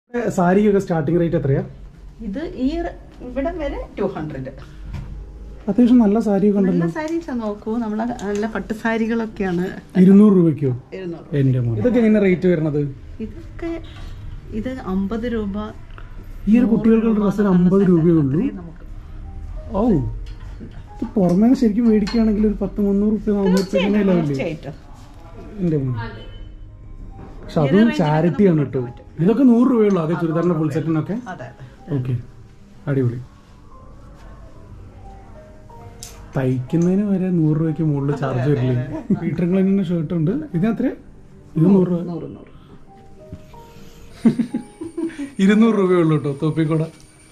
സാരിക്കൊക്കെ starting rate എത്രയാ ഇത് ഈ ര- ഇവിടെ വരെ ടു ഹൺഡ്രഡ് അത്യാവശ്യം നല്ല സാരിയൊക്കെ ഉണ്ടല്ലോ നല്ല സാരീസ് നോക്കൂ നമ്മളെ നല്ല പട്ട് സാരികളൊക്കെയാണ് ഇരുന്നൂറ് രൂപയ്ക്കോ ഇരുന്നൂറ് എന്റെ മോൻ ഇതൊക്കെ എങ്ങനെ റേറ്റ് വരുന്നത് ഇതൊക്കെ ഇത് അമ്പത് രൂപ ഈ ഒരു കുട്ടികൾക്കുള്ള ഡ്രസ്സിന് അമ്പത് രൂപയേ ഉള്ളൂ അത്രയും നമുക്ക് ഓ ഇത് പുറമേ നിന്ന് ശരിക്കും മേടിക്കുകയാണെങ്കിൽ ഒരു പത്ത് മുന്നൂറ് റുപ്യ നാന്നൂറ് റുപ്യ ലെവലില്ലേ തീർച്ചയായിട്ടും എന്റെ മോൻ പക്ഷെ അതും ചാരിറ്റി ആണ് കേട്ടോ ഇതൊക്കെ നൂറ് രൂപയുള്ളൂ അതേ ചുരിദാറിന്റെ ഫുൾ സെറ്റിനൊക്കെ അതെ ഓക്കെ അടിപൊളി തയ്ക്കുന്നതിന് വരെ നൂറ് രൂപയ്ക്ക് മുകളിൽ ചാർജ് വരില്ലേ പീറ്റർ ക്ലൈനിന്റെ ഷർട്ട് ഉണ്ട് ഇതിനെത്ര ഇത് നൂറ് രൂപ നൂറ് നൂറ് ഇരുന്നൂറ് രൂപയുള്ളൂ കേട്ടോ തോപ്പിക്കൂട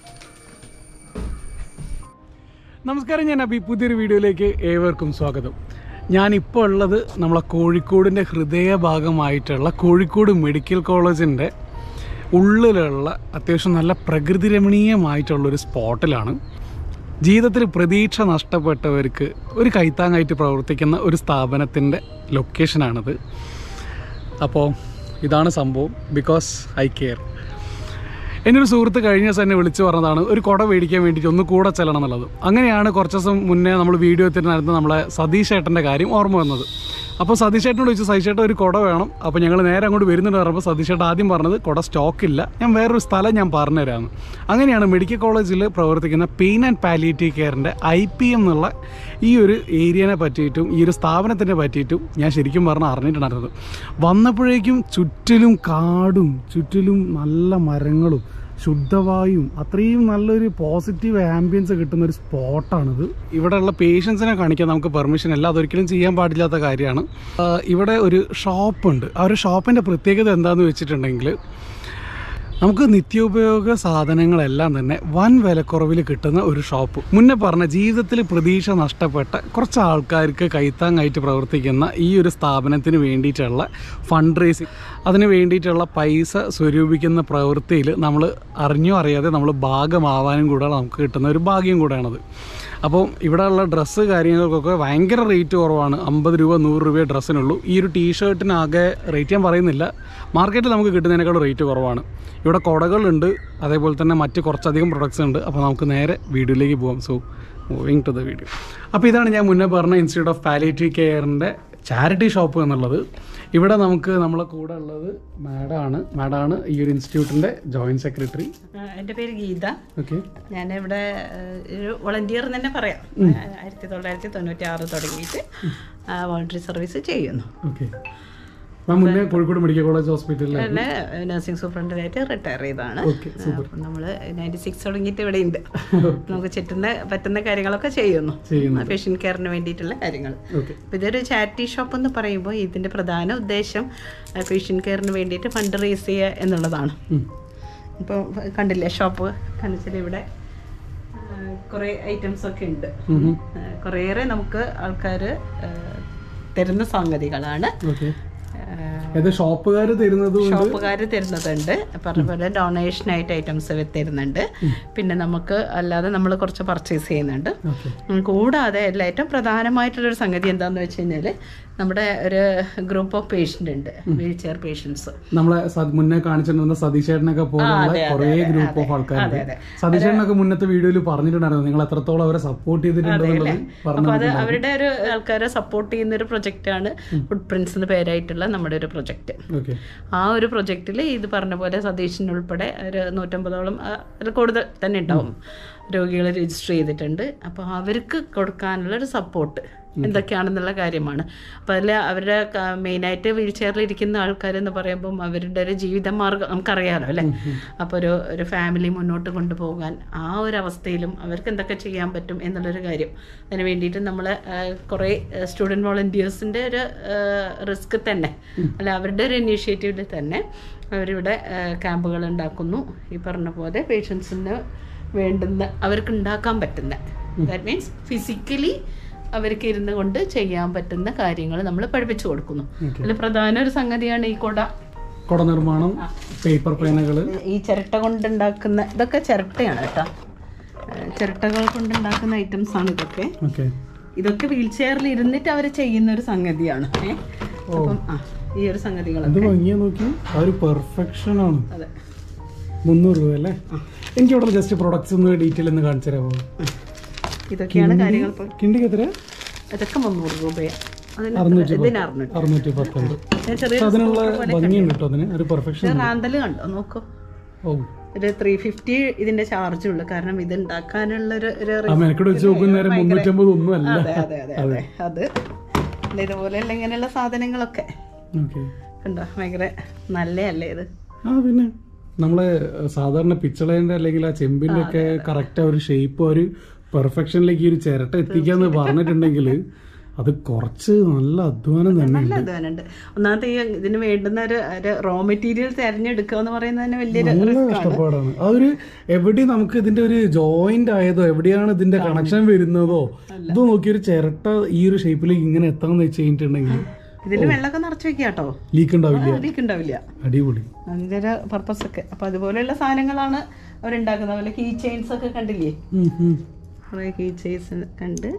നമസ്കാരം ഞാൻ അബി പുതിയൊരു വീഡിയോയിലേക്ക് ഏവർക്കും സ്വാഗതം ഞാനിപ്പോൾ ഉള്ളത് നമ്മളെ കോഴിക്കോടിൻ്റെ ഹൃദയഭാഗമായിട്ടുള്ള കോഴിക്കോട് മെഡിക്കൽ കോളേജിൻ്റെ ഉള്ളിലുള്ള അത്യാവശ്യം നല്ല പ്രകൃതി രമണീയമായിട്ടുള്ള ഒരു സ്പോട്ടിലാണ് ജീവിതത്തിൽ പ്രതീക്ഷ നഷ്ടപ്പെട്ടവർക്ക് ഒരു കൈത്താങ്ങായിട്ട് പ്രവർത്തിക്കുന്ന ഒരു സ്ഥാപനത്തിൻ്റെ ലൊക്കേഷനാണിത് അപ്പോൾ ഇതാണ് സംഭവം ബിക്കോസ് ഐ കെയർ എൻ്റെ ഒരു സുഹൃത്ത് കഴിഞ്ഞ ദിവസം എന്നെ വിളിച്ചു പറഞ്ഞതാണ് ഒരു കുട മേടിക്കാൻ വേണ്ടിയിട്ട് ഒന്ന് കൂടെ ചെല്ലണം എന്നുള്ളത് അങ്ങനെയാണ് കുറച്ച് ദിവസം മുന്നേ നമ്മൾ വീഡിയോ എത്തിനായിരുന്നു നമ്മളെ സതീഷ് ഏട്ടൻ്റെ കാര്യം ഓർമ്മ വന്നത് അപ്പോൾ സതീഷ് ഏട്ടനോട് ചോദിച്ചു സതീഷ് ഏട്ടൻ ഒരു കുട വേണം അപ്പോൾ ഞങ്ങൾ നേരെ അങ്ങോട്ട് വരുന്നുണ്ട് പറഞ്ഞപ്പോൾ സതീഷ് ഏട്ടൻ ആദ്യം പറഞ്ഞത് കുട സ്റ്റോക്ക് ഇല്ല ഞാൻ വേറൊരു സ്ഥലം ഞാൻ പറഞ്ഞുതരാമെന്ന് അങ്ങനെയാണ് മെഡിക്കൽ കോളേജിൽ പ്രവർത്തിക്കുന്ന പെയിൻ ആൻഡ് പാലിയേറ്റീവ് കെയറിൻ്റെ ഐ പി എം എന്നുള്ള ഈ ഒരു ഏരിയനെ പറ്റിയിട്ടും ഈ ഒരു സ്ഥാപനത്തിനെ പറ്റിയിട്ടും ഞാൻ ശരിക്കും പറഞ്ഞാൽ അറിഞ്ഞിട്ടുണ്ടായിരുന്നത് വന്നപ്പോഴേക്കും ചുറ്റിലും കാടും ചുറ്റിലും നല്ല മരങ്ങളും ശുദ്ധവായും അത്രയും നല്ലൊരു പോസിറ്റീവ് ആംബിയൻസ് കിട്ടുന്ന ഒരു സ്പോട്ടാണിത് ഇവിടെയുള്ള പേഷ്യൻസിനെ കാണിക്കാൻ നമുക്ക് പെർമിഷൻ ഇല്ല അതൊരിക്കലും ചെയ്യാൻ പാടില്ലാത്ത കാര്യമാണ് ആ, ഇവിടെ ഒരു ഷോപ്പുണ്ട് ആ ഒരു ഷോപ്പിൻ്റെ പ്രത്യേകത എന്താണെന്ന് വെച്ചിട്ടുണ്ടെങ്കിൽ നമുക്ക് നിത്യോപയോഗ സാധനങ്ങളെല്ലാം തന്നെ വൻ വിലക്കുറവിൽ കിട്ടുന്ന ഒരു ഷോപ്പ് മുന്നേ പറഞ്ഞ ജീവിതത്തിൽ പ്രതീക്ഷ നഷ്ടപ്പെട്ട കുറച്ച് ആൾക്കാർക്ക് കൈത്താങ്ങായിട്ട് പ്രവർത്തിക്കുന്ന ഈ ഒരു സ്ഥാപനത്തിന് വേണ്ടിയിട്ടുള്ള ഫണ്ട് റേസിങ് അതിന് വേണ്ടിയിട്ടുള്ള പൈസ സ്വരൂപിക്കുന്ന പ്രവൃത്തിയിൽ നമ്മൾ അറിഞ്ഞോ അറിയാതെ നമ്മൾ ഭാഗമാവാനും കൂടെ നമുക്ക് കിട്ടുന്ന ഒരു ഭാഗ്യം കൂടെയാണത് അപ്പോൾ ഇവിടെയുള്ള ഡ്രസ്സ് കാര്യങ്ങൾക്കൊക്കെ ഭയങ്കര റേറ്റ് കുറവാണ് അമ്പത് രൂപ നൂറ് രൂപ ഡ്രസ്സിനുള്ളൂ ഈ ഒരു ടീഷർട്ടിനാകെ റേറ്റ് ഞാൻ പറയുന്നില്ല മാർക്കറ്റിൽ നമുക്ക് കിട്ടുന്നതിനേക്കാൾ റേറ്റ് കുറവാണ് ഇവിടെ കുടകളുണ്ട് അതേപോലെ തന്നെ മറ്റ് കുറച്ചധികം പ്രൊഡക്ട്സ് ഉണ്ട് അപ്പോൾ നമുക്ക് നേരെ വീഡിയോയിലേക്ക് പോകാം so moving to the video അപ്പോൾ ഇതാണ് ഞാൻ മുന്നേ പറഞ്ഞ ഇൻസ്റ്റിറ്റ്യൂട്ട് ഓഫ് പാലിയേറ്റീവ് കെയറിൻ്റെ ചാരിറ്റി ഷോപ്പ് എന്നുള്ളത് ഇവിടെ നമുക്ക് നമ്മളെ കൂടെ ഉള്ളത് മാഡമാണ് മാഡമാണ് ഈ ഒരു ഇൻസ്റ്റിറ്റ്യൂട്ടിൻ്റെ ജോയിൻറ്റ് സെക്രട്ടറി ആ, എൻ്റെ പേര് ഗീത ഓക്കെ ഞാനിവിടെ ഏഹ്, ഒരു വളണ്ടിയർ എന്ന് തന്നെ പറയാം ആയിരത്തി തൊള്ളായിരത്തി തൊണ്ണൂറ്റി ആറ് തുടങ്ങിയിട്ട് വോളണ്ടറി സർവീസ് ചെയ്യുന്നു ഓക്കെ മാം മുന്നേ കോഴിക്കോട് മെഡിക്കൽ കോളേജ് ഹോസ്പിറ്റലിൽ പിന്നെ നഴ്സിംഗ് സൂപ്രണ്ടായിട്ട് റിട്ടയർ ചെയ്തതാണ് ഓക്കെ സൂപ്പർ അപ്പം നമ്മൾ നയൻറ്റി സിക്സ് തുടങ്ങിയിട്ട് ഇവിടെ ഉണ്ട് നമുക്ക് ചുറ്റുന്ന പറ്റുന്ന കാര്യങ്ങളൊക്കെ ചെയ്യുന്നു ചെയ്യുന്നു പേഷ്യൻ കെയറിന് വേണ്ടിയിട്ടുള്ള കാര്യങ്ങൾ ഓക്കെ അപ്പോൾ ഇതൊരു ചാരിറ്റി ഷോപ്പ് എന്ന് പറയുമ്പോൾ ഇതിൻ്റെ പ്രധാന ഉദ്ദേശം പേഷ്യൻ കെയറിന് വേണ്ടിയിട്ട് ഫണ്ട് റേസ് ചെയ്യുക എന്നുള്ളതാണ് ഇപ്പോൾ കണ്ടില്ലേ ഷോപ്പ് കാണിച്ചാൽ ഇവിടെ ആ, കുറേ ഐറ്റംസ് ഒക്കെ ഉണ്ട് ആ, കുറേയേറെ നമുക്ക് ആൾക്കാർ തരുന്ന സംഗതികളാണ് ഓക്കെ ഇത് ഷോപ്പുകാർ തരുന്നത് ഷോപ്പുകാർ തരുന്നതുണ്ട് പറഞ്ഞ പോലെ ഡൊണേഷൻ ആയിട്ട് ഐറ്റംസ് തരുന്നുണ്ട് പിന്നെ നമുക്ക് അല്ലാതെ നമ്മൾ കുറച്ച് പർച്ചേസ് ചെയ്യുന്നുണ്ട് ഓക്കെ ഉം, കൂടാതെ എല്ലാ ഏറ്റവും പ്രധാനമായിട്ടുള്ളൊരു സംഗതി എന്താണെന്ന് വെച്ച് കഴിഞ്ഞാൽ നമ്മുടെ ഒരു ഗ്രൂപ്പ് ഓഫ് പേഷ്യൻ്റ് ഉണ്ട് വീൽ ചെയർ പേഷ്യൻസ് നമ്മളെ സ- മുന്നേ കാണിച്ചിട്ടുണ്ടെന്ന സതീശേട്ടനൊക്കെ പോലുള്ള കുറേ ഗ്രൂപ്പ് ഓഫ് ആൾക്കാരുണ്ട് അതെ. സതീശേട്ടനൊക്കെ മുന്നത്തെ വീഡിയോയിൽ പറഞ്ഞിട്ടുണ്ടായിരുന്നു നിങ്ങൾ എത്രത്തോളം അവരെ സപ്പോർട്ട് ചെയ്തിട്ടുണ്ടോ എന്നുള്ളത് പറഞ്ഞു അപ്പോൾ അത് അവരുടെ ഒരു ആൾക്കാരെ സപ്പോർട്ട് ചെയ്യുന്ന ഒരു പ്രൊജക്റ്റാണ് ഫുഡ് പ്രിൻസ് എന്ന് പേരായിട്ടുള്ള നമ്മുടെ ഒരു പ്രൊജക്റ്റ് ഓക്കെ ആ ഒരു പ്രൊജക്റ്റിൽ ഇത് പറഞ്ഞ പോലെ സതീഷിനുൾപ്പെടെ ഒരു നൂറ്റമ്പതോളം ആ, അതിൽ കൂടുതൽ തന്നെ ഉണ്ടാവും രോഗികൾ രജിസ്റ്റർ ചെയ്തിട്ടുണ്ട് അപ്പോൾ അവർക്ക് കൊടുക്കാനുള്ള ഒരു സപ്പോർട്ട് എന്തൊക്കെയാണെന്നുള്ള കാര്യമാണ് അപ്പോൾ അതിൽ അവരുടെ മെയിനായിട്ട് വീൽ ചെയറിൽ ഇരിക്കുന്ന ആൾക്കാരെന്ന് പറയുമ്പം അവരുടെ ഒരു ജീവിതമാർഗ്ഗം നമുക്കറിയാലോ അല്ലേ അപ്പോൾ ഒരു ഒരു ഫാമിലി മുന്നോട്ട് കൊണ്ടുപോകാൻ ആ ഒരു അവസ്ഥയിലും അവർക്ക് എന്തൊക്കെ ചെയ്യാൻ പറ്റും എന്നുള്ളൊരു കാര്യം അതിന് വേണ്ടിയിട്ട് നമ്മൾ കുറേ സ്റ്റുഡൻറ് വോളണ്ടിയേഴ്സിൻ്റെ ഒരു റിസ്ക് തന്നെ അല്ല അവരുടെ ഒരു ഇനീഷ്യേറ്റീവിൽ തന്നെ അവരിവിടെ ക്യാമ്പുകൾ ഉണ്ടാക്കുന്നു ഈ പറഞ്ഞ പോലെ പേഷ്യൻസിന് വേണ്ടുന്ന അവർക്ക് ഉണ്ടാക്കാൻ പറ്റുന്ന ദാറ്റ് മീൻസ് ഫിസിക്കലി അവർക്ക് ഇരുന്ന് കൊണ്ട് ചെയ്യാൻ പറ്റുന്ന കാര്യങ്ങൾ നമ്മൾ പഠിപ്പിച്ചു കൊടുക്കുന്നു അതിൽ പ്രധാന ഒരു സംഗതിയാണ് ഈ കൊട കുട നിർമ്മാണം പേപ്പർ പേനകള് ഈ ചിരട്ട കൊണ്ടുണ്ടാക്കുന്ന ഇതൊക്കെ ചിരട്ടയാണ് കേട്ടോ ഏഹ് ചിരട്ടകൾ കൊണ്ടുണ്ടാക്കുന്ന ഐറ്റംസ് ആണ് ഇതൊക്കെ ഓക്കെ ഇതൊക്കെ വീൽ ചെയറിൽ ഇരുന്നിട്ട് അവർ ചെയ്യുന്ന ഒരു സംഗതിയാണ് ഏ? അപ്പം ആ ഈ ഒരു സംഗതികൾ അത് ഭംഗിയാ നോക്കി ആ ഒരു പെർഫെക്ഷൻ ആണ് അതെ മുന്നൂറ് രൂപ അല്ലേ എനിക്ക് ഇവിടെ ജസ്റ്റ് പ്രൊഡക്ട്സ് ഒന്ന് ഡീറ്റെയിൽ ഒന്ന് കാണിച്ചു തരാമോ ഇതൊക്കെയാണ് കാര്യങ്ങൾ ഇപ്പോൾ കിണ്ടിക്ക് എത്ര ഇതൊക്കെ മുന്നൂറ് രൂപയാണ് അതിന് അറുന്നൂറ്റി ഇതിന് അറുന്നൂറ്റി അറുന്നൂറ്റി പത്തുണ്ട് ഞാൻ ചെറിയ പക്ഷെ അതിനുള്ള ഭംഗിയുണ്ട് കേട്ടോ അതിന് ഒരു പെർഫെക്ഷൻ റാന്തല് കണ്ടോ നോക്കൂ ഓ ഒരു ത്രീ ഫിഫ്റ്റി ഇതിന്റെ ചാർജ് ഉള്ളു കാരണം ഇത് ഉണ്ടാക്കാനുള്ള ഒരു ഒരു ആ മെനക്കെട്ട് വെച്ച് നോക്കുന്ന നേരം മുന്നൂറ്റമ്പത് ഒന്നും അല്ല അതെ അതെ അതെ അതെ അത് അല്ല ഇതുപോലെയുള്ള ഇങ്ങനെയുള്ള സാധനങ്ങളൊക്കെ ഓക്കെ കണ്ടോ ഭയങ്കര നല്ലതല്ലേ ഇത് ആ പിന്നെ നമ്മളെ സാധാരണ പിച്ചളേന്റെ അല്ലെങ്കിൽ ആ ചെമ്പിന്റെ ഒക്കെ കറക്റ്റ് ഒരു ഷേപ്പ് ഒരു പെർഫെക്ഷനിലേക്ക് ഈ ഒരു ചിരട്ട എത്തിക്കാന്ന് പറഞ്ഞിട്ടുണ്ടെങ്കിൽ അത് കുറച്ച് നല്ല അധ്വാനം തന്നെ നല്ല അധ്വാനുണ്ട് ഒന്നാമത്തെ ഈ ഇതിന് വേണ്ടുന്ന ഒരു ഒരു റോ മെറ്റീരിയൽ തിരഞ്ഞെടുക്കുക എന്ന് പറയുന്നത് തന്നെ വലിയൊരു നല്ല റിസ്ക് ആണ് കഷ്ടപ്പാടാണ് ആ ഒരു എവിടെ നമുക്ക് ഇതിന്റെ ഒരു ജോയിന്റ് ആയതോ എവിടെയാണ് ഇതിന്റെ കണക്ഷൻ വരുന്നതോ ഇത് നോക്കി ഒരു ചിരട്ട ഈ ഒരു ഷേപ്പിലേക്ക് ഇങ്ങനെ എത്താന്ന് വെച്ച് കഴിഞ്ഞിട്ടുണ്ടെങ്കിൽ ഇതിൽ വെള്ളമൊക്കെ നിറച്ച് വെക്കുക കേട്ടോ ലീക്ക് ഉണ്ടാവില്ല ലീക്ക് ഉണ്ടാവില്ല അടിപൊളി അതിന്റെ ഒരു പർപ്പസ് ഒക്കെ അപ്പൊ അതുപോലെയുള്ള സാധനങ്ങളാണ് അവരുണ്ടാക്കുന്നത് അതുപോലെ കീ ചെയിൻസ് ഒക്കെ കണ്ടില്ലേ ഉം, ഉം. കുറേ കീ ചെയിൻസ് കണ്ട്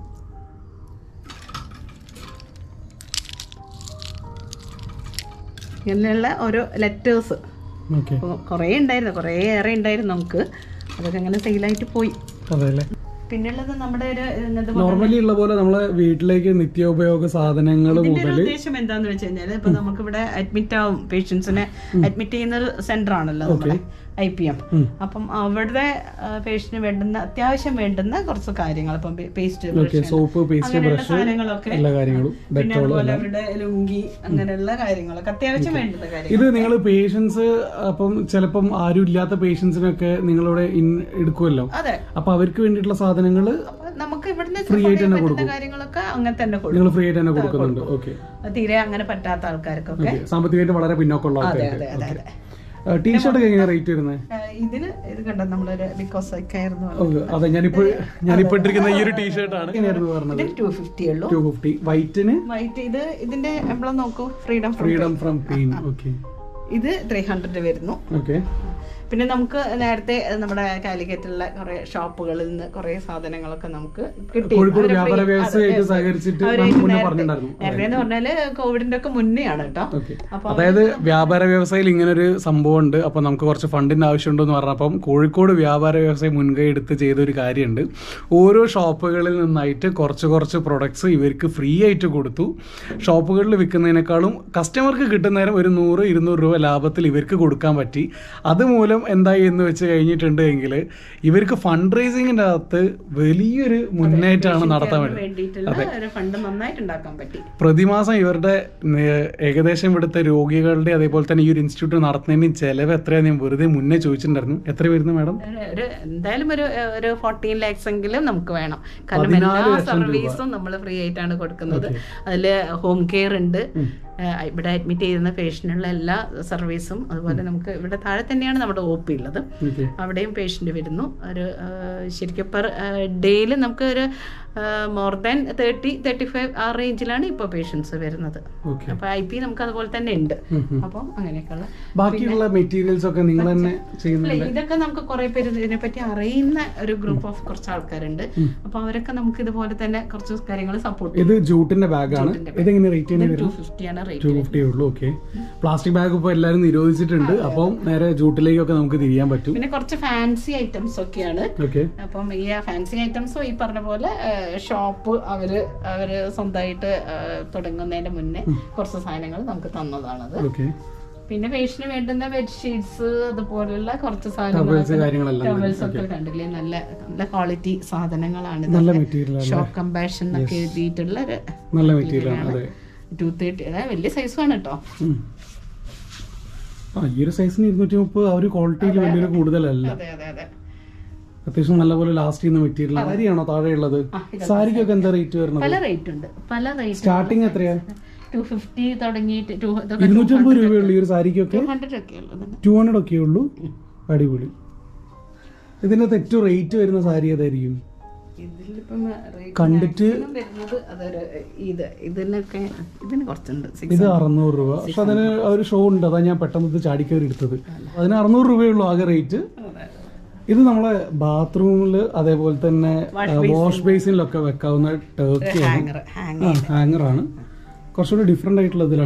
ഇങ്ങനെയുള്ള ഓരോ ലെറ്റേഴ്സ് ഓക്കെ കുറേ ഉണ്ടായിരുന്നു കുറേ ഏറെ ഉണ്ടായിരുന്നു നമുക്ക് അതൊക്കെ അങ്ങനെ സെയിലായിട്ട് പോയി അതെ അല്ലേ പിന്നുള്ളത് നമ്മുടെ ഒരു ഇങ്ങനത്തെ നോർമലി ഉള്ള പോലെ നമ്മളെ വീട്ടിലേക്ക് നിത്യോപയോഗ സാധനങ്ങൾ ഇതിന്റെ മുതൽ ഒരു ഉദ്ദേശം എന്താന്ന് വെച്ച് കഴിഞ്ഞാൽ ഇപ്പൊ നമുക്ക് ഇവിടെ അഡ്മിറ്റ് ആവും പേഷ്യൻസിനെ അഡ്മിറ്റ് ചെയ്യുന്ന ഒരു സെന്റർ ആണല്ലോ നമ്മുടെ ഐ പി എം അപ്പം അവിടുത്തെ പേഷ്യന്റിന് വേണ്ടുന്ന അത്യാവശ്യം വേണ്ടുന്ന കുറച്ച് കാര്യങ്ങൾ ഇപ്പം പേസ്റ്റ് ഓക്കെ സോപ്പ് പേസ്റ്റ് അങ്ങനെയുള്ള ബ്രഷ് സാധനങ്ങളൊക്കെ എല്ലാ കാര്യങ്ങളും പിന്നെ അതുപോലെ അവരുടെ ലുങ്കി അങ്ങനെയുള്ള കാര്യങ്ങളൊക്കെ അത്യാവശ്യം വേണ്ടുന്ന കാര്യങ്ങൾ ഇത് നിങ്ങൾ പേഷ്യൻസ് അപ്പം ചിലപ്പം ആരും ഇല്ലാത്ത പേഷ്യൻസിനൊക്കെ നിങ്ങളിവിടെ ഇൻ- എടുക്കുമല്ലോ അതെ അപ്പൊ അവർക്ക് വേണ്ടിയിട്ടുള്ള സാധനങ്ങൾ അപ്പൊ നമുക്ക് ഇവിടുന്ന് പറ്റുന്ന കാര്യങ്ങളൊക്കെ അങ്ങനെ തന്നെ കൊടുക്കും നിങ്ങൾ ഫ്രീ ആയിട്ട് തന്നെ കൊടുക്കുന്നുണ്ട് ഓക്കെ തീരെ അങ്ങനെ പറ്റാത്ത ആൾക്കാർക്കൊക്കെ സാമ്പത്തികമായിട്ട് വളരെ പിന്നോക്കമുള്ള അതെ ആൾക്കാർക്ക് അതെ അതെ അതെ ടീഷർട്ട് ഒക്കെ എങ്ങനെ റേറ്റ് വരുന്നത് ഏഹ് ഇതിന് ഇത് കണ്ട നമ്മളൊരു ബിക്കോസ് ഒക്കെ ആയിരുന്നു അതെ ഞാനിപ്പോ ഞാനിപ്പോ ഇട്ടിരിക്കുന്ന ഈ ഒരു ടീഷർട്ടാണ് എങ്ങനെയായിരുന്നു പറഞ്ഞത് ഇതിന് ടു ഫിഫ്റ്റി ഉള്ളൂ ടു ഫിഫ്റ്റി വൈറ്റിന് വൈറ്റ് ഇത് ഇതിന്റെ എംബ്ലം നോക്കൂ freedom freedom from pain okay ഇത് ത്രീ ഹൺഡ്രഡ് വരുന്നു ഓക്കെ പിന്നെ നമുക്ക് നേരത്തെ നമ്മുടെ കാലിക്കറ്റുള്ള കുറെ ഷോപ്പുകളിൽ നിന്ന് കുറെ സാധനങ്ങളൊക്കെ നമുക്ക് കിട്ടി കോഴിക്കോട് അവര് വ്യാപാര free- വ്യവസായമായിട്ട് അതെ, സഹകരിച്ചിട്ട് അവര് നമുക്ക് മുന്നേ നേരത്തെ- പറഞ്ഞിട്ടുണ്ടായിരുന്നു നേരത്തെ എന്ന് പറഞ്ഞാല് കോവിഡിന്റെ ഒക്കെ മുന്നേ ആണ് കേട്ടോ ഓക്കെ അപ്പൊ അതായത് വ്യാപാര വ്യവസായത്തിൽ ഇങ്ങനെ ഒരു സംഭവം ഉണ്ട് അപ്പൊ നമുക്ക് കുറച്ച് ഫണ്ടിന്റെ ആവശ്യമുണ്ടെന്ന് പറഞ്ഞപ്പം കോഴിക്കോട് വ്യാപാര വ്യവസായം മുൻകൈ എടുത്ത് ചെയ്ത ഒരു കാര്യമുണ്ട് ഓരോ ഷോപ്പുകളിൽ നിന്നായിട്ട് കുറച്ച് കുറച്ച് പ്രൊഡക്ട്സ് ഇവർക്ക് ഫ്രീ ആയിട്ട് കൊടുത്തു ഷോപ്പുകളിൽ വിൽക്കുന്നതിനേക്കാളും കസ്റ്റമർക്ക് കിട്ടുന്നേരം ഒരു നൂറ് ഇരുന്നൂറ് രൂപ ലാഭത്തിൽ ഇവർക്ക് കൊടുക്കാൻ പറ്റി അതുമൂലം എന്തായി എന്ന് വെച്ച് കഴിഞ്ഞിട്ടുണ്ട് എങ്കിൽ ഇവർക്ക് ഫണ്ട് റേസിങ്ങിന്റെ അകത്ത് വലിയൊരു മുന്നേറ്റമാണ് നടത്താൻ വേണ്ടി വേണ്ടിയിട്ടുള്ള ഒരു ഫണ്ട് നന്നായിട്ട് ഉണ്ടാക്കാൻ പറ്റി പ്രതിമാസം ഇവരുടെ നേ- ഏകദേശം ഇവിടുത്തെ രോഗികളുടെ അതേപോലെ തന്നെ ഈ ഒരു ഇൻസ്റ്റിറ്റ്യൂട്ട് നടത്തുന്നതിന് ചെലവ് എത്രയാണ് ഞാൻ വെറുതെ മുന്നേ ചോദിച്ചിട്ടുണ്ടായിരുന്നു എത്ര വരുന്നു മാഡം ഒരു- ഒരു എന്തായാലും ഒരു ഒരു ഫോർട്ടീൻ ലാക്സ് എങ്കിലും നമുക്ക് വേണം കാരണം എല്ലാ സർവീസും നമ്മൾ ഫ്രീ ആയിട്ടാണ് കൊടുക്കുന്നത് അതിൽ ഹോം കെയർ ഉണ്ട് ഏഹ് ഇവിടെ അഡ്മിറ്റ് ചെയ്യുന്ന പേഷ്യന്റിനുള്ള എല്ലാ സർവീസും അതുപോലെ നമുക്ക് ഇവിടെ താഴെ തന്നെയാണ് നമ്മുടെ ഒ പി ഉള്ളത് ഓക്കെ അവിടെയും പേഷ്യൻ്റ് വരുന്നു ഒരു ഏഹ് ശരിക്കും പെർ ഡേയിൽ നമുക്ക് ഒരു more than thirty thirty five ആ റേഞ്ചിലാണ് ഇപ്പോൾ പേഷ്യൻസ് വരുന്നത് ഓക്കെ അപ്പോൾ ഐ പി നമുക്ക് അതുപോലെ തന്നെ ഉണ്ട് അപ്പോൾ അങ്ങനെയൊക്കെയുള്ള ബാക്കിയുള്ള മെറ്റീരിയൽസ് ഒക്കെ നിങ്ങൾ തന്നെ ചെയ്യുന്നുണ്ട് അല്ല, ഇതൊക്കെ നമുക്ക് കുറെ പേര് ഇതിനെപ്പറ്റി അറിയുന്ന ഒരു ഗ്രൂപ്പ് ഓഫ് കുറച്ച് ആൾക്കാരുണ്ട് അപ്പൊ അവരൊക്കെ നമുക്ക് ഇതുപോലെ തന്നെ കുറച്ച് കാര്യങ്ങൾ സപ്പോർട്ട് ഇത് ജൂട്ടിന്റെ ബാഗാണ് ഇതെങ്ങനെ റേറ്റ് ചെയ്യുന്നത് ടു ഫിഫ്റ്റി ആണ് റേറ്റ് ടു ഫിഫ്റ്റി ഉള്ളൂ ഓക്കെ പ്ലാസ്റ്റിക് ബാഗ് ഇപ്പോൾ എല്ലാവരും നിരോധിച്ചിട്ടുണ്ട് അപ്പം നേരെ ജൂട്ടിലേക്കൊക്കെ നമുക്ക് തിരിയാൻ പറ്റും പിന്നെ കുറച്ച് ഫാൻസി ഐറ്റംസ് ഒക്കെയാണ് ഓക്കെ അപ്പം ഈ ഫാൻസി ഐറ്റംസും ഈ പറഞ്ഞ പോലെ ഷോപ്പ് അവര് അവര് സ്വന്തമായിട്ട് തുടങ്ങുന്നതിന്റെ മുന്നേ കുറച്ച് സാധനങ്ങൾ നമുക്ക് തന്നതാണത് ഓക്കെ പിന്നെ പേഷ്യന് വേണ്ടുന്ന ബെഡ്ഷീറ്റ്സ് അതുപോലുള്ള കുറച്ച് ടവൽസ് സാധനങ്ങൾ കാര്യങ്ങളെല്ലാം ടവൽസ് ഒക്കെ കണ്ടില്ലേ നല്ല നല്ല ക്വാളിറ്റി സാധനങ്ങളാണ് നല്ല മെറ്റീരിയൽ ആണ് ഷോക്ക് കമ്പാഷൻ ഒക്കെ എഴുതിയിട്ടുള്ള ഒരു നല്ല മെറ്റീരിയൽ ആണ് അതെ ടു തേർട്ടി അതായത് വലിയ സൈസാണ് കേട്ടോ ഉം. ആ ഈ ഒരു സൈസിന് ഇരുന്നൂറ്റി മുപ്പത് ആ ഒരു ക്വാളിറ്റിയിൽ വലിയൊരു കൂടുതലല്ല അതെ അതെ അതെ അത്യാവശ്യം നല്ലപോലെ ലാസ്റ്റ് ചെയ്യുന്ന മെറ്റീരിയൽ സാരിയാണോ താഴെ ഉള്ളത് സാരിക്കൊക്കെ എന്താ റേറ്റ് വരുന്നത് പല റേറ്റ് ഉണ്ട് പല റേറ്റ് സ്റ്റാർട്ടിങ് എത്രയാ ടു ഫിഫ്റ്റി തുടങ്ങിയിട്ട് ടു ഇരുന്നൂറ്റമ്പത് രൂപയുള്ളൂ ഈ ഒരു സാരിക്കൊക്കെ ഹൺഡ്രഡ് ഒക്കെ ഉള്ളത് ടു ഹൺഡ്രഡ് ഒക്കെ ഉള്ളൂ അടിപൊളി ഇതിനകത്ത് ഏറ്റവും റേറ്റ് വരുന്ന സാരി ഏതായിരിക്കും ഇതിലിപ്പം റേറ്റ് കണ്ടിട്ട് വരുന്നത് അതൊരു ഇത് ഇതിനൊക്കെ ഇതിന് കുറച്ചുണ്ട് സിക്സ് ഇത് അറുന്നൂറ് രൂപ പക്ഷെ അതിന് ആ ഒരു ഷോ ഉണ്ട് അതാ ഞാൻ പെട്ടെന്ന് ഇത് ചാടിക്കയറി എടുത്തത് അതിന് അറുന്നൂറ് രൂപയുള്ളൂ ആകെ റേറ്റ് ഇത് നമ്മളെ ബാത്റൂമിൽ അതേപോലെ തന്നെ വാഷ് ബേസിനിലൊക്കെ വെക്കാവുന്ന ടേക്കിയാണ് ഹാങ്ങർ ഹാങ് ആ ഹാങ്ങറാണ് കുറച്ചുകൂടി ഡിഫറെൻ്റ് ആയിട്ടുള്ള ഇതിലാണ്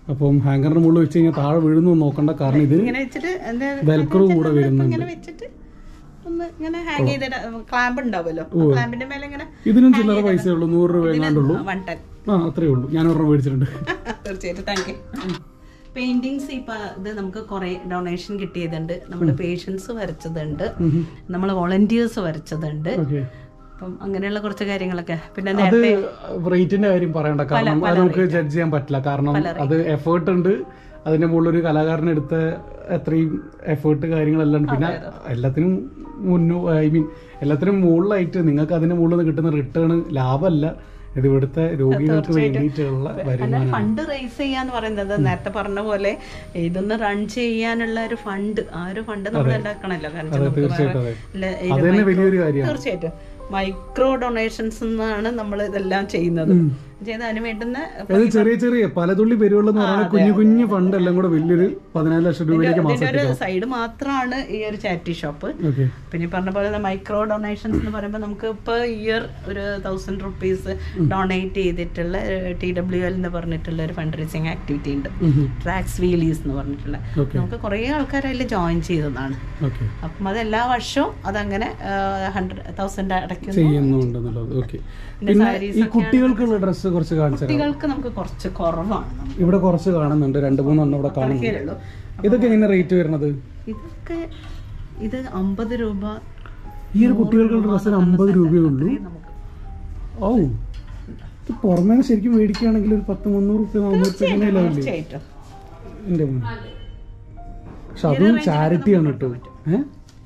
അപ്പം ഹാങ്കറിന്റെ മുകളിൽ വെച്ച് കഴിഞ്ഞാൽ താഴെ വീഴുന്നു നോക്കണ്ട കാരണം ഇതിന് ഇങ്ങനെ വെച്ചിട്ട് എന്താ വെൽക്രോ കൂടെ വരുന്നുണ്ട് ഇങ്ങനെ വെച്ചിട്ട് ഒന്ന് ഇങ്ങനെ ഹാങ് ചെയ്തിട്ട് ക്ലാമ്പ് ഉണ്ടാവുമല്ലോ ക്ലാമ്പിന്റെ മേലെ ഇങ്ങനെ ഇതിനും ചില്ലറ പൈസ ഉള്ളൂ നൂറ് രൂപ എങ്ങാണ്ടുള്ളൂ വൺ ടെൻ ആ അത്രേ ഉള്ളൂ ഞാൻ ഒരെണ്ണം മേടിച്ചിട്ടുണ്ട് തീർച്ചയായിട്ടും താങ്ക് യു പെയിന്റിങ്സ് ഇപ്പൊ ഇത് നമുക്ക് കുറെ ഡൊണേഷൻ കിട്ടിയതുണ്ട് നമ്മുടെ പേഷ്യൻസ് വരച്ചതുണ്ട് നമ്മൾ വോളണ്ടിയേഴ്സ് വരച്ചതുണ്ട് ഓക്കെ അപ്പം അങ്ങനെയുള്ള കുറച്ച് കാര്യങ്ങളൊക്കെ പിന്നെ അത് നേരത്തെ റേറ്റിന്റെ കാര്യം പറയണ്ട കാരണം അത് നമുക്ക് ജഡ്ജ് ചെയ്യാൻ പറ്റില്ല കാരണം അത് എഫേർട്ട് ഉണ്ട് അതിന്റെ മുകളിൽ ഒരു കലാകാരൻ എടുത്ത അത്രയും എഫേർട്ട് കാര്യങ്ങളെല്ലാം ഉണ്ട് പിന്നെ എല്ലാത്തിനും മുന്നോ ഐ മീൻ എല്ലാത്തിനും മുകളിലായിട്ട് നിങ്ങൾക്ക് അതിന്റെ മുകളിൽ നിന്ന് കിട്ടുന്ന റിട്ടേൺ ലാഭമല്ല ഇത് ഇവിടുത്തെ രോഗികൾക്ക് വേണ്ടിയിട്ടുള്ള വരുമാനം അല്ല ഫണ്ട് റേസ് ചെയ്യാന്ന് പറയുന്നത് നേരത്തെ പറഞ്ഞ പോലെ ഇതൊന്ന് റൺ ചെയ്യാനുള്ള ഒരു ഫണ്ട് ആ ഒരു ഫണ്ട് നമ്മൾ ഉണ്ടാക്കണല്ലോ കാരണം വെച്ചാൽ നമുക്ക് തീർച്ചയായിട്ടും വേറെ അതെ ഇല്ല, അത് തന്നെ വലിയൊരു കാര്യമാണ് തീർച്ചയായിട്ടും മൈക്രോ ഡൊണേഷൻസ് എന്നാണ് നമ്മൾ ഇതെല്ലാം ചെയ്യുന്നത് ചെയ്ത് അതിന് വേണ്ടുന്ന അത് ചെറിയ ചെറിയ പലതുള്ളി പെരുവെള്ളം എന്ന് പറയുന്നത് കുഞ്ഞു കുഞ്ഞു ഫണ്ട് എല്ലാം കൂടെ വലിയൊരു പതിനാല് ലക്ഷം രൂപയിലേക്ക് മാസം ഇതിന്റെ ഒരു സൈഡ് മാത്രമാണ് ഈ ഒരു ചാരിറ്റി ഷോപ്പ് ഓക്കെ പിന്നെ ഈ പറഞ്ഞ പോലെ മൈക്രോ ഡൊണേഷൻസ് എന്ന് പറയുമ്പോൾ നമുക്ക് ഇപ്പോൾ ഇയർ ഒരു തൗസൻഡ് റുപ്പീസ് ഡൊണേറ്റ് ചെയ്തിട്ടുള്ള ടി ഡബ്ല്യു എൽ എന്ന് പറഞ്ഞിട്ടുള്ള ഒരു ഫണ്ട് റേസിങ് ആക്ടിവിറ്റി ഉണ്ട് ട്രാക്സ് വീലീസ് എന്ന് പറഞ്ഞിട്ടുള്ള Okay. നമുക്ക് കുറേ ആൾക്കാർ അതിൽ ജോയിൻ ചെയ്തതാണ് ഓക്കെ അപ്പം അത് എല്ലാ വർഷവും അതങ്ങനെ ഹൺഡ്രഡ് തൗസൻഡ് അടയ്ക്കുന്നു ചെയ്യുന്നുണ്ടെന്നുള്ളത് ഓക്കെ പിന്നെ പിന്നെ sarees ഈ കുട്ടികൾക്കുള്ള ഡ്രസ്സ് കുറച്ച് കാണിച്ചു തരാം കുട്ടികൾക്ക് നമുക്ക് കുറച്ച് കുറവാണ് നമുക്ക് ഇവിടെ കുറച്ച് കാണുന്നുണ്ട് രണ്ട് മൂന്നെണ്ണം ഇവിടെ കാണുന്നുണ്ട് ഉള്ളൂ ഇതൊക്കെ എങ്ങനെ റേറ്റ് വരുന്നത് ഇതൊക്കെ ഇത് അമ്പത് രൂപ ഈ ഒരു കുട്ടികൾക്കുള്ള ഡ്രസ്സിന് അമ്പത് രൂപയേ ഉള്ളൂ നമുക്ക് ഓ ഇത് പുറമേ നിന്ന് ശരിക്കും മേടിക്കുകയാണെങ്കിൽ ഒരു പത്ത് മുന്നൂറ് റുപ്യ നാന്നൂറ് റുപ്യ ലെവലില്ലേ തീർച്ചയായിട്ടും എൻ്റെ മോനെ പക്ഷെ അതും ചാരിറ്റിയാണ് കേട്ടോ ഏഹ്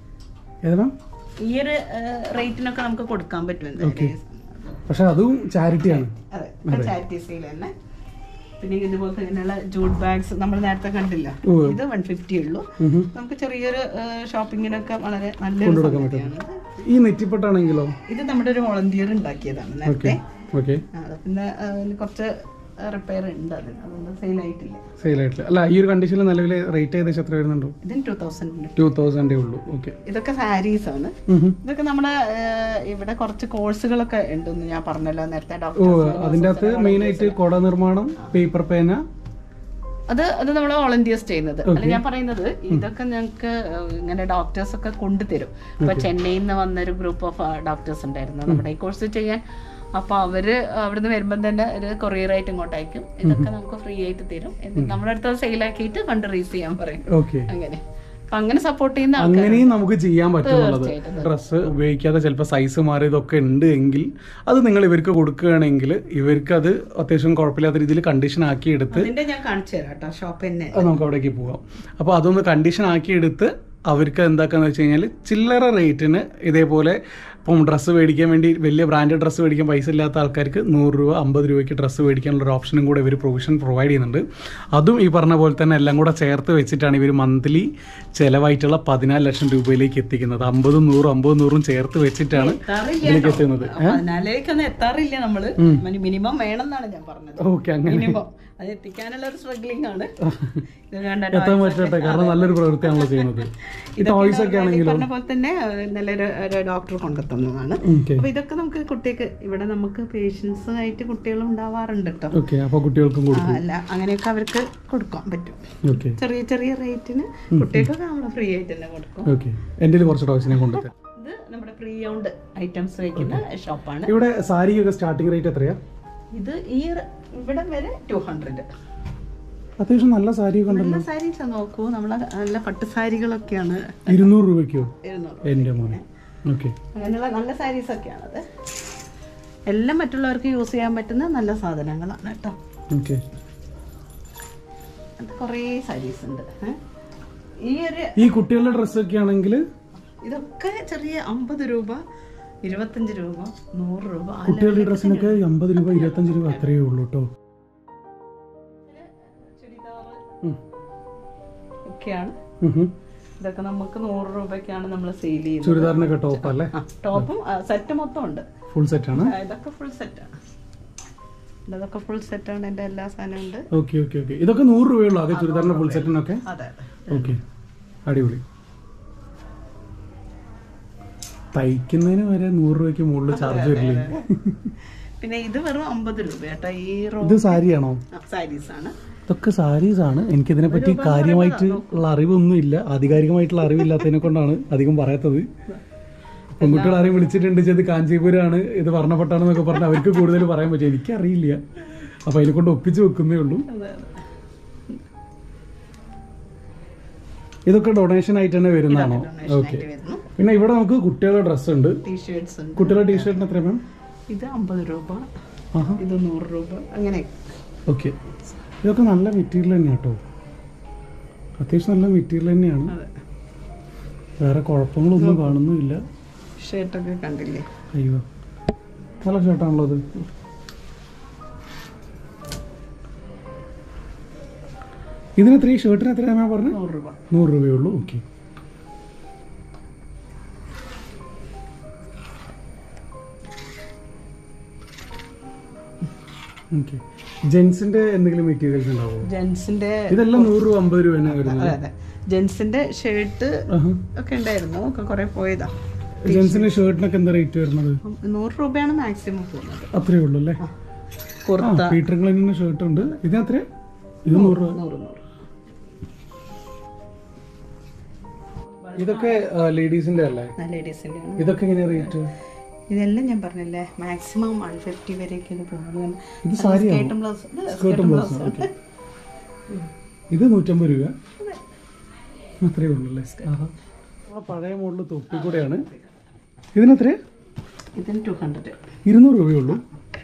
ഏതാ ഈ ഒരു റേറ്റിനൊക്കെ നമുക്ക് കൊടുക്കാൻ പറ്റും എന്തായാലും. പക്ഷെ അതും ചാരിറ്റിയാണ് അതെ ചാരിറ്റീസിൽ തന്നെ പിന്നെ ഇതുപോലത്തെ ഇങ്ങനെയുള്ള ജൂട്ട് ബാഗ്സ് നമ്മൾ നേരത്തെ കണ്ടില്ല ഓ. ഇത് വൺ ഫിഫ്റ്റി ഉള്ളൂ ഉം. നമുക്ക് ചെറിയൊരു ഷോപ്പിങ്ങിനൊക്കെ വളരെ നല്ലൊരു സംഗതിയാണ് ഈ നെറ്റിപ്പെട്ടാണെങ്കിലോ ഇത് നമ്മുടെ ഒരു വോളണ്ടിയർ ഉണ്ടാക്കിയതാണ് നേരത്തെ ഓക്കെ ആ, പിന്നെ ആ, ഇതിന് കുറച്ച് റിപ്പയർ ഉണ്ട് അതിന് അതുകൊണ്ട് സെയിൽ ആയിട്ടില്ല സെയിൽ ആയിട്ടില്ല അല്ല ഈ ഒരു കണ്ടീഷനിൽ നിലവിൽ റേറ്റ് ഏകദേശം എത്ര വരുന്നുണ്ടോ ഇതിന് ടൂ തൗസൻഡ് ടു തൗസൻഡേ ഉള്ളൂ ഓക്കെ ഇതൊക്കെ സാരീസ് ആണ് ഇതൊക്കെ നമ്മുടെ ആ, ഇവിടെ കുറച്ച് കോഴ്സുകളൊക്കെ ഉണ്ടെന്ന് ഞാൻ പറഞ്ഞല്ലോ നേരത്തെ ഓ ഡോക്ടർ അതിൻ്റെ അകത്ത് മെയിൻ ആയിട്ട് കുട നിർമ്മാണം പേപ്പർ പേന അത് അത് നമ്മൾ വോളണ്ടിയേഴ്സ് ചെയ്യുന്നത് അല്ല ഞാൻ പറയുന്നത് ഇതൊക്കെ ഞങ്ങൾക്ക് ഇങ്ങനെ ഡോക്ടേഴ്സ് ഒക്കെ കൊണ്ടുതരും ഇപ്പൊ ചെന്നൈയിൽ നിന്ന് വന്നൊരു ഗ്രൂപ്പ് ഓഫ് ഡോക്ടേഴ്സ് ഉണ്ടായിരുന്നു നമ്മുടെ ഈ കോഴ്സ് ചെയ്യാൻ അപ്പൊ അവര് അവിടുന്ന് വരുമ്പോൾ തന്നെ ഒരു കൊറിയർ ആയിട്ട് ഇങ്ങോട്ട് അയക്കും ഇതൊക്കെ നമുക്ക് ഫ്രീ ആയിട്ട് തരും എന്നിട്ട് നമ്മുടെ അടുത്ത് സെയിലാക്കിയിട്ട് ഫണ്ട് റീസ് ചെയ്യാൻ പറയും ഓക്കെ അങ്ങനെ അപ്പൊ അങ്ങനെ സപ്പോർട്ട് ചെയ്യുന്ന ആൾക്കാർ അങ്ങനെയും നമുക്ക് ചെയ്യാൻ പറ്റുന്നുള്ളത് തീർച്ചയായിട്ടും. ഡ്രസ്സ് ഉപയോഗിക്കാതെ ചിലപ്പോൾ സൈസ് മാറിയതൊക്കെ ഉണ്ട് എങ്കിൽ അത് നിങ്ങൾ ഇവർക്ക് കൊടുക്കുകയാണെങ്കിൽ ഇവർക്ക് അത് അത്യാവശ്യം കുഴപ്പമില്ലാത്ത രീതിയിൽ കണ്ടീഷൻ ആക്കി എടുത്ത് അതിന്റെ ഞാൻ കാണിച്ചു തരാം കേട്ടോ ഷോപ്പ് തന്നെ അത് നമുക്ക് അവിടേക്ക് പോകാം അപ്പോൾ അതൊന്ന് കണ്ടീഷൻ ആക്കി എടുത്ത് അവർക്ക് എന്താക്കാന്ന് വെച്ച് കഴിഞ്ഞാൽ ചില്ലറ റേറ്റിന് ഇതേപോലെ ഇപ്പം ഡ്രസ്സ് മേടിക്കാൻ വേണ്ടി വലിയ ബ്രാൻഡഡ് ഡ്രസ്സ് മേടിക്കാൻ പൈസ ഇല്ലാത്ത ആൾക്കാർക്ക് നൂറ് രൂപ അമ്പത് രൂപയ്ക്ക് ഡ്രസ്സ് മേടിക്കാനുള്ള ഒരു ഓപ്ഷനും കൂടെ ഇവർ പ്രൊവിഷൻ പ്രൊവൈഡ് ചെയ്യുന്നുണ്ട് അതും ഈ പറഞ്ഞ പോലെ തന്നെ എല്ലാം കൂടെ ചേർത്ത് വെച്ചിട്ടാണ് ഇവർ മന്ത്ലി ചിലവായിട്ടുള്ള പതിനാല് ലക്ഷം രൂപയിലേക്ക് എത്തിക്കുന്നത് അമ്പതും നൂറും അമ്പതും നൂറും ചേർത്ത് വെച്ചിട്ടാണ് ഇതിലേക്ക് എത്തുന്നത് പതിനാലിലേക്കൊന്നും എത്താറില്ല നമ്മള് മിനിമം വേണം എന്നാണ് ഞാൻ പറഞ്ഞത് ഓക്കെ അങ്ങനെ മിനിമം അത് എത്തിക്കാനുള്ള ഒരു സ്ട്രഗ്ലിംഗ് ആണ് ഇത് വേണ്ട എത്താൻ പറ്റട്ടെ കാരണം നല്ലൊരു പ്രവൃത്തിയാണല്ലോ ചെയ്യുന്നത് ഈ ടോയ്സ് ഒക്കെ ഈ ആണെങ്കിലും പറഞ്ഞ പോലെ തന്നെ ഏഹ്, നല്ലൊരു ഒരു ഡോക്ടർ കൊണ്ടെത്തുന്നതാണ് ഓക്കെ അപ്പൊ ഇതൊക്കെ നമുക്ക് കുട്ടിക്ക് ഇവിടെ നമുക്ക് പേഷ്യൻസ് ആയിട്ട് കുട്ടികൾ ഉണ്ടാവാറുണ്ട് കേട്ടോ ഓക്കെ അപ്പോൾ കുട്ടികൾക്കും കൊടുക്കും അല്ല അങ്ങനെയൊക്കെ അവർക്ക് കൊടുക്കാൻ പറ്റും ഓക്കെ ചെറിയ ചെറിയ റേറ്റിന് കുട്ടികൾക്കൊക്കെ നമ്മൾ ഫ്രീ ആയിട്ട് തന്നെ കൊടുക്കും ഓക്കെ എൻ്റെ കയ്യിൽ കുറച്ച് ടോയ്സിനെ കൊണ്ടുതരാം ഇത് നമ്മുടെ പ്രീ ഓൺഡ് ഐറ്റംസ് വയ്ക്കുന്ന ഷോപ്പാണ് ഇവിടെ സാരിക്കൊക്കെ സ്റ്റാർട്ടിംഗ് റേറ്റ് എത്രയാ ഇത് ഈ ര- ഇവിടെ വരെ ടു ഹൺഡ്രഡ് അത്യാവശ്യം നല്ല സാരിയൊക്കെ ഉണ്ടല്ലോ നല്ല സാരീസ് നോക്കൂ നമ്മളെ നല്ല പട്ട് സാരികളൊക്കെയാണ് ഇരുന്നൂറ് രൂപയ്ക്കോ ഇരുന്നൂറ് എൻ്റെ മോനെ ഓക്കെ അങ്ങനെയുള്ള നല്ല സാരീസ് ഒക്കെയാണത് എല്ലാം മറ്റുള്ളവർക്ക് യൂസ് ചെയ്യാൻ പറ്റുന്ന നല്ല സാധനങ്ങളാണ് കേട്ടോ ഓക്കെ അത് കുറേ സാരീസ് ഉണ്ട് ഏ. ഈ ഒരു ഈ കുട്ടികളുടെ ഡ്രസ്സൊക്കെ ആണെങ്കിൽ ഇതൊക്കെ ചെറിയ അമ്പത് രൂപ ഇരുപത്തഞ്ച് രൂപ നൂറ് രൂപ ആ കുട്ടികളുടെ ഡ്രസ്സിനൊക്കെ അമ്പത് രൂപ ഇരുപത്തഞ്ച് രൂപ അത്രയേ ഉള്ളൂ കേട്ടോ ഒക്കെയാണ് ഇതൊക്കെ നമുക്ക് നൂറ് രൂപയ്ക്കാണ് നമ്മൾ സെയിൽ ചെയ്യുന്നത് ചുരിദാറിനൊക്കെ ടോപ്പ് അല്ലേ ആ, ടോപ്പും സെറ്റ് മൊത്തം ഉണ്ട് ഫുൾ സെറ്റാണ് ആ, ഇതൊക്കെ ഫുൾ സെറ്റാണ് ഇതൊക്കെ ഫുൾ സെറ്റാണ് എൻ്റെ എല്ലാ സാധനവും ഉണ്ട് ഓക്കെ ഓക്കെ ഓക്കെ ഇതൊക്കെ നൂറ് രൂപയുള്ളൂ ആകെ ചുരിദാറിന്റെ ഫുൾ സെറ്റിനൊക്കെ അതെ അതെ ഓക്കെ അടിപൊളി തയ്ക്കുന്നതിന് വരെ നൂറ് രൂപയ്ക്ക് മുകളിൽ ചാർജ് വരില്ലേ പിന്നെ ഇത് വെറും അമ്പത് രൂപ കേട്ടോ ഈ റോ ഇത് സാരിയാണോ സാരീസ് ആണ് ഇതൊക്കെ സാരീസ് ആണ് എനിക്കിതിനെ പറ്റി കാര്യമായിട്ട് ഉള്ള അറിവൊന്നും ഇല്ല ആധികാരികമായിട്ടുള്ള അറിവില്ലാത്തതിനെ കൊണ്ടാണ് അധികം പറയാത്തത് പെൺകുട്ടികൾ ആരെയും വിളിച്ചിട്ടുണ്ട് ഇത് കാഞ്ചീപുരാണ് ഇത് വർണ്ണപ്പെട്ടാണെന്നൊക്കെ പറഞ്ഞ് അവർക്ക് കൂടുതൽ പറയാൻ പറ്റും എനിക്കറിയില്ല അപ്പൊ അതിനെ കൊണ്ട് ഒപ്പിച്ച് വെക്കുന്നേ ഉള്ളൂ ഇതൊക്കെ ഡൊണേഷൻ ആയിട്ട് തന്നെ വരുന്നതാണോ ഓക്കെ വരുന്നു പിന്നെ ഇവിടെ നമുക്ക് കുട്ടികളുടെ ഡ്രസ്സ് ഉണ്ട് ടീഷർട്സ് ഉണ്ട് കുട്ടികളുടെ ടീഷർട്ടിന് എത്ര മാം ഇത് അമ്പത് രൂപ ആഹാ ഇത് നൂറ് രൂപ അങ്ങനെ ഓക്കെ ഇതൊക്കെ നല്ല മെറ്റീരിയൽ തന്നെയാണ് കേട്ടോ അത്യാവശ്യം നല്ല മെറ്റീരിയൽ തന്നെയാണ് അതെ വേറെ കുഴപ്പങ്ങളൊന്നും കാണുന്നുമില്ല ഷർട്ടൊക്കെ കണ്ടില്ലേ അയ്യോ നല്ല ഷർട്ടാണല്ലോ അത് ഇതിന് എത്ര ഈ ഷർട്ടിന് എത്രയാണ് മാം പറഞ്ഞത് നൂറ് രൂപ നൂറ് രൂപയേ ഉള്ളൂ ഓക്കെ ഓക്കെ ജെൻസിന്റെ എന്തെങ്കിലും മെറ്റീരിയൽസ് ഉണ്ടാവുമോ ജെൻസിന്റെ ഇതെല്ലാം നൂറ് രൂപ അമ്പത് രൂപ തന്നെ വരുന്നത് അതെ അതെ ജെൻസിന്റെ ഷർട്ട് ആഹാ. ഒക്കെ ഉണ്ടായിരുന്നു ഒക്കെ കുറെ പോയതാ ജെൻസിന്റെ ഷർട്ടിനൊക്കെ എന്താ റേറ്റ് വരുന്നത് നൂറ് രൂപയാണ് മാക്സിമം പോകുന്നത് അത്രേ ഉള്ളൂ അല്ലേ ആ കുർത്ത പീറ്റർ ക്ലൈനിന്റെ ഷർട്ട് ഉണ്ട് ഇതിന് എത്ര ഇത് നൂറ് രൂപ നൂറ് നൂറ് ഇതൊക്കെ ലേഡീസിന്റെ അല്ലേ ലേഡീസിന്റെ ആണ് ഇതൊക്കെ എങ്ങനെയാ റേറ്റ് ഇതെല്ലാം ഞാൻ പറഞ്ഞില്ലേ മാക്സിമം വൺ ഫിഫ്റ്റി വരെയൊക്കെ ഇത് പോകുന്നത് ഇത് സാരിയാണോ സ്കേർട്ടും ബ്ലൗസ് സ്കേർട്ടും ബ്ലൗസും ഓക്കെ ഇത് നൂറ്റമ്പത് രൂപ അത്രേ ഉള്ളൂ അല്ലേ ആഹാ. നമ്മളെ പഴയ മോഡൽ തൊപ്പിക്കൂടെയാണ് ഇതിനെത്രയാ ഇതിന് ടു ഹൺഡ്രഡ് ഇരുന്നൂറ് രൂപയേ ഉള്ളൂ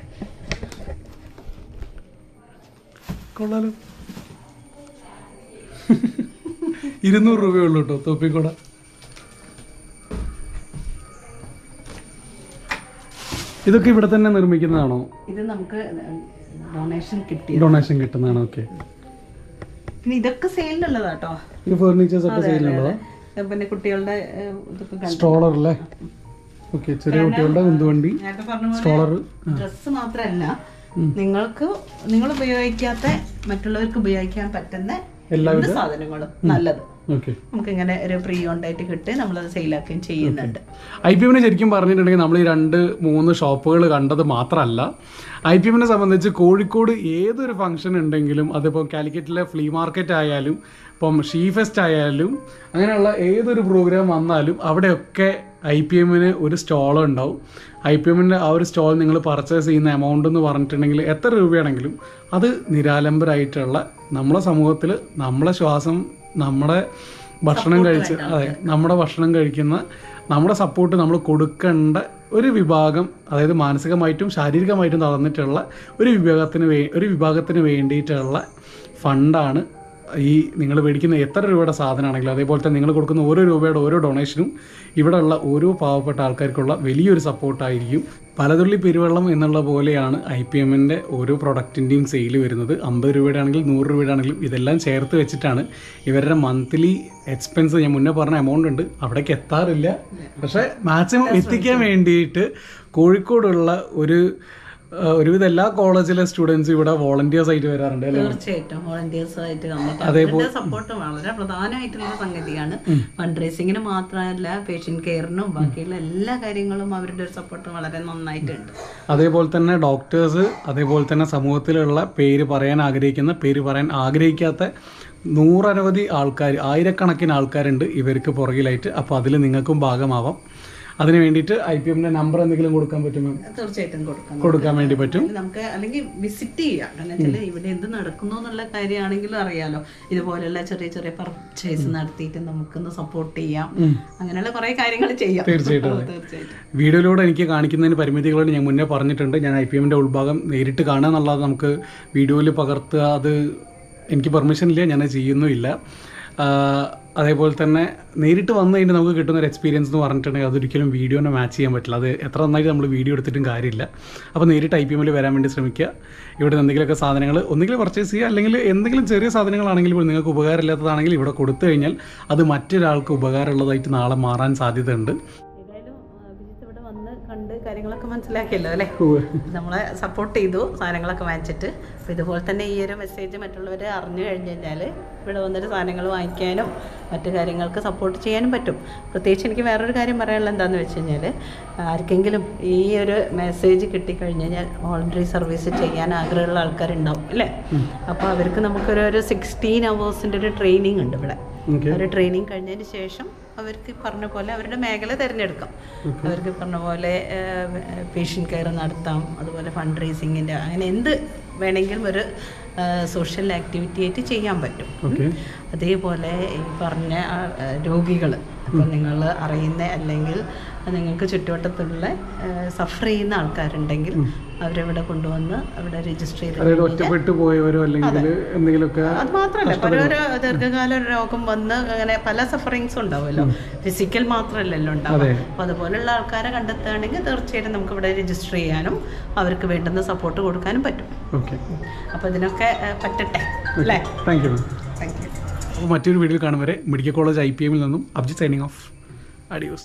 കൊള്ളാലോ ഇരുന്നൂറ് രൂപയേ ഉള്ളൂ കേട്ടോ തൊപ്പിക്കൂട ഇതൊക്കെ ഇവിടെ തന്നെ നിർമ്മിക്കുന്നതാണോ ഇത് നമുക്ക് ഡൊണേഷൻ കിട്ടി ഡൊണേഷൻ കിട്ടുന്നതാണ് ഓക്കെ പിന്നെ ഇതൊക്കെ സെയിലിനുള്ളതാട്ടോ ഈ ഫർണിച്ചേഴ്സ് ഒക്കെ സെയിലുള്ളതാ പിന്നെ കുട്ടികളുടെ ഏഹ്, ഇതൊക്കെ കണ്ടു സ്ട്രോളർ അല്ലേ ഓക്കെ ചെറിയ കുട്ടികളുടെ ഉന്തുവണ്ടി നേരത്തെ പറഞ്ഞ പോലെ സ്ട്രോളർ ഡ്രസ്സ് മാത്രമല്ല നിങ്ങൾക്ക് നിങ്ങൾ ഉപയോഗിക്കാത്ത മറ്റുള്ളവർക്ക് ഉപയോഗിക്കാൻ പറ്റുന്ന എന്ത് സാധനങ്ങളും നല്ലത് ഓക്കെ നമുക്ക് ഇങ്ങനെ ഒരു ഫ്രീ ഓണ്ടായിട്ട് കിട്ടി നമ്മളത് സെയിലാക്കുകയും ചെയ്യുന്നുണ്ട് ഐ പി എമ്മിനെ ശരിക്കും പറഞ്ഞിട്ടുണ്ടെങ്കിൽ നമ്മൾ ഈ രണ്ട് മൂന്ന് ഷോപ്പുകൾ കണ്ടത് മാത്രമല്ല ഐ പി എമ്മിനെ സംബന്ധിച്ച് കോഴിക്കോട് ഏതൊരു ഫംഗ്ഷൻ ഉണ്ടെങ്കിലും അതിപ്പോൾ കാലിക്കറ്റിലെ ഫ്ലീ മാർക്കറ്റ് ആയാലും ഇപ്പം ഷീ ഫെസ്റ്റ് ആയാലും അങ്ങനെയുള്ള ഏതൊരു പ്രോഗ്രാം വന്നാലും അവിടെയൊക്കെ ഐ പി എമ്മിന് ഒരു സ്റ്റോൾ ഉണ്ടാവും ഐ പി എമ്മിൻ്റെ ആ ഒരു സ്റ്റോൾ നിങ്ങൾ പർച്ചേസ് ചെയ്യുന്ന എമൗണ്ട് എന്ന് പറഞ്ഞിട്ടുണ്ടെങ്കിൽ എത്ര രൂപയാണെങ്കിലും അത് നിരാലംബരായിട്ടുള്ള നമ്മളെ സമൂഹത്തിൽ നമ്മളെ ശ്വാസം നമ്മുടെ ഭക്ഷണം കഴിച്ച് അതെ നമ്മുടെ ഭക്ഷണം കഴിക്കുന്ന നമ്മുടെ സപ്പോർട്ട് നമ്മൾ കൊടുക്കേണ്ട ഒരു വിഭാഗം അതായത് മാനസികമായിട്ടും ശാരീരികമായിട്ടും തളർന്നിട്ടുള്ള ഒരു വിഭാഗത്തിന് വേ ഒരു വിഭാഗത്തിന് വേണ്ടിയിട്ടുള്ള ഫണ്ടാണ് ഈ നിങ്ങൾ മേടിക്കുന്ന എത്ര രൂപയുടെ സാധനമാണെങ്കിലും അതേപോലെ തന്നെ നിങ്ങൾ കൊടുക്കുന്ന ഓരോ രൂപയുടെ ഓരോ ഡൊണേഷനും ഇവിടെയുള്ള ഓരോ പാവപ്പെട്ട ആൾക്കാർക്കുള്ള വലിയൊരു സപ്പോർട്ടായിരിക്കും പലതുള്ളി പെരുവെള്ളം എന്നുള്ള പോലെയാണ് ഐ പി എമ്മിൻ്റെ ഓരോ പ്രൊഡക്റ്റിൻ്റെയും സെയിൽ വരുന്നത് അമ്പത് രൂപയുടെ ആണെങ്കിലും നൂറ് രൂപയുടെ ആണെങ്കിലും ഇതെല്ലാം ചേർത്ത് വെച്ചിട്ടാണ് ഇവരുടെ മന്ത്ലി എക്സ്പെൻസ് ഞാൻ മുന്നേ പറഞ്ഞ എമൗണ്ട് ഉണ്ട് അവിടേക്ക് എത്താറില്ല പക്ഷേ മാക്സിമം എത്തിക്കാൻ വേണ്ടിയിട്ട് കോഴിക്കോടുള്ള ഒരു ആ, ഒരുവിധം എല്ലാ കോളേജിലെ സ്റ്റുഡൻസും ഇവിടെ വോളണ്ടിയേഴ്സ് ആയിട്ട് വരാറുണ്ട് അല്ലേ തീർച്ചയായിട്ടും വോളണ്ടിയേഴ്സ് ആയിട്ട് നമുക്ക് അവരുടെ സപ്പോർട്ട് വളരെ പ്രധാനമായിട്ടുള്ള സംഗതിയാണ് ഫണ്ട് റേസിങ്ങിന് മാത്രമല്ല പേഷ്യന്റ് കെയറിനും ബാക്കിയുള്ള എല്ലാ കാര്യങ്ങളും അവരുടെ ഒരു സപ്പോർട്ട് വളരെ നന്നായിട്ടുണ്ട് അതേപോലെ തന്നെ ഡോക്ടേഴ്സ് അതേപോലെ തന്നെ സമൂഹത്തിലുള്ള പേര് പറയാൻ ആഗ്രഹിക്കുന്ന പേര് പറയാൻ ആഗ്രഹിക്കാത്ത നൂറനവധി ആൾക്കാർ ആയിരക്കണക്കിന് ആൾക്കാരുണ്ട് ഇവർക്ക് പുറകിലായിട്ട് അപ്പോൾ അതിൽ നിങ്ങൾക്കും ഭാഗമാവാം അതിന് വേണ്ടിയിട്ട് ഐ പി എമ്മിൻ്റെ നമ്പർ എന്തെങ്കിലും കൊടുക്കാൻ പറ്റുമോ തീർച്ചയായിട്ടും കൊടുക്കണം കൊടുക്കാൻ വേണ്ടി പറ്റും നമുക്ക് അല്ലെങ്കിൽ വിസിറ്റ് ചെയ്യാം കാരണം വെച്ചാൽ ഇവിടെ എന്ത് നടക്കുന്നു എന്നുള്ള കാര്യമാണെങ്കിലും അറിയാലോ ഇതുപോലെയുള്ള ചെറിയ ചെറിയ പർച്ചേസ് നടത്തിയിട്ട് നമുക്കൊന്ന് സപ്പോർട്ട് ചെയ്യാം അങ്ങനെയുള്ള കുറെ കാര്യങ്ങൾ ചെയ്യാം തീർച്ചയായിട്ടും തീർച്ചയായിട്ടും വീഡിയോയിലൂടെ എനിക്ക് കാണിക്കുന്നതിന് പരിമിതികളുണ്ട് ഞാൻ മുന്നേ പറഞ്ഞിട്ടുണ്ട് ഞാൻ ഐ പി എമ്മിൻ്റെ ഉൾഭാഗം നേരിട്ട് കാണുക എന്നുള്ളത് നമുക്ക് വീഡിയോയിൽ പകർത്തുക അത് എനിക്ക് പെർമിഷൻ ഇല്ല ഞാൻ ചെയ്യുന്നുമില്ല ആഹ് അതേപോലെ തന്നെ നേരിട്ട് വന്നു കഴിഞ്ഞാൽ നമുക്ക് കിട്ടുന്ന ഒരു എക്സ്പീരിയൻസ് എന്ന് പറഞ്ഞിട്ടുണ്ടെങ്കിൽ അതൊരിക്കലും വീഡിയോനെ മാച്ച് ചെയ്യാൻ പറ്റില്ല അത് എത്ര നന്നായിട്ട് നമ്മൾ വീഡിയോ എടുത്തിട്ടും കാര്യമില്ല അപ്പോൾ നേരിട്ട് ഐ പി എമ്മിൽ വരാൻ വേണ്ടി ശ്രമിക്കുക ഇവിടെ നിന്ന് എന്തെങ്കിലുമൊക്കെ സാധനങ്ങൾ ഒന്നുകിൽ പർച്ചേസ് ചെയ്യുക അല്ലെങ്കിൽ എന്തെങ്കിലും ചെറിയ സാധനങ്ങളാണെങ്കിൽ പോലും നിങ്ങൾക്ക് ഉപകാരമില്ലാത്തതാണെങ്കിൽ ഇവിടെ കൊടുത്തു കഴിഞ്ഞാൽ അത് മറ്റൊരാൾക്ക് ഉപകാരമുള്ളതായിട്ട് നാളെ മാറാൻ സാധ്യതയുണ്ട് ഏതായാലും അഭിജിത്ത് ഇവിടെ വന്ന് കണ്ട് കാര്യങ്ങളൊക്കെ മനസ്സിലാക്കിയല്ലോ അല്ലേ ഉവ്വ്. നമ്മളെ സപ്പോർട്ട് ചെയ്തു സാധനങ്ങളൊക്കെ വാങ്ങിച്ചിട്ട് അപ്പോൾ ഇതുപോലെ തന്നെ ഈ ഒരു മെസ്സേജ് മറ്റുള്ളവർ അറിഞ്ഞു കഴിഞ്ഞ് കഴിഞ്ഞാൽ ഇവിടെ വന്നിട്ട് സാധനങ്ങൾ വാങ്ങിക്കാനും മറ്റു കാര്യങ്ങൾക്ക് സപ്പോർട്ട് ചെയ്യാനും പറ്റും പ്രത്യേകിച്ച് എനിക്ക് വേറൊരു കാര്യം പറയാനുള്ളത് എന്താണെന്ന് വെച്ച് കഴിഞ്ഞാൽ ആർക്കെങ്കിലും ഈ ഒരു മെസ്സേജ് കിട്ടിക്കഴിഞ്ഞ് കഴിഞ്ഞാൽ വോളണ്ടറി സർവീസ് ചെയ്യാൻ ആഗ്രഹമുള്ള ആൾക്കാരുണ്ടാവും അല്ലേ അപ്പോൾ അവർക്ക് നമുക്കൊരു ഒരു സിക്സ്റ്റീൻ അവേഴ്സിൻ്റെ ഒരു ട്രെയിനിങ് ഉണ്ട് ഇവിടെ ഓക്കെ ഒരു ട്രെയിനിങ് കഴിഞ്ഞതിന് ശേഷം അവർക്ക് പറഞ്ഞ പോലെ അവരുടെ മേഖല തിരഞ്ഞെടുക്കാം അവർക്ക് പറഞ്ഞ പോലെ പേഷ്യൻ കെയർ നടത്താം അതുപോലെ ഫണ്ട് റേസിങ്ങിൻ്റെ അങ്ങനെ എന്ത് വേണമെങ്കിലും ഒരു സോഷ്യൽ ആക്ടിവിറ്റി ആയിട്ട് ചെയ്യാൻ പറ്റും ഓക്കെ അതേപോലെ ഈ പറഞ്ഞ രോഗികൾ അപ്പം നിങ്ങൾ അറിയുന്ന അല്ലെങ്കിൽ നിങ്ങൾക്ക് ചുറ്റുവട്ടത്തുള്ള സഫർ ചെയ്യുന്ന ആൾക്കാരുണ്ടെങ്കിൽ അവരവിടെ കൊണ്ടുവന്ന് അവിടെ രജിസ്റ്റർ ചെയ്ത് അതായത് ഒറ്റപ്പെട്ടു പോയവരോ അല്ലെങ്കിൽ എന്തെങ്കിലുമൊക്കെ അത് മാത്രമല്ല ഓരോരോ ദീർഘകാല രോഗം വന്ന് അങ്ങനെ പല സഫറിങ്സും ഉണ്ടാവുമല്ലോ ഫിസിക്കൽ മാത്രമല്ലല്ലോ ഉണ്ടാവുക അതെ. അപ്പോൾ അതുപോലുള്ള ആൾക്കാരെ കണ്ടെത്തുകയാണെങ്കിൽ തീർച്ചയായിട്ടും നമുക്ക് ഇവിടെ രജിസ്റ്റർ ചെയ്യാനും അവർക്ക് വേണ്ടുന്ന സപ്പോർട്ട് കൊടുക്കാനും പറ്റും ഓക്കെ അപ്പോൾ ഇതിനൊക്കെ ഏഹ്, പറ്റട്ടെ അല്ലേ thank you ma'am thank you അപ്പോൾ മറ്റൊരു വീഡിയോ കാണും വരെ മെഡിക്കൽ കോളേജ് ഐ പി എമ്മിൽ നിന്നും അബ്ജിത് സൈനിങ് ഓഫ് അഡിയോസ്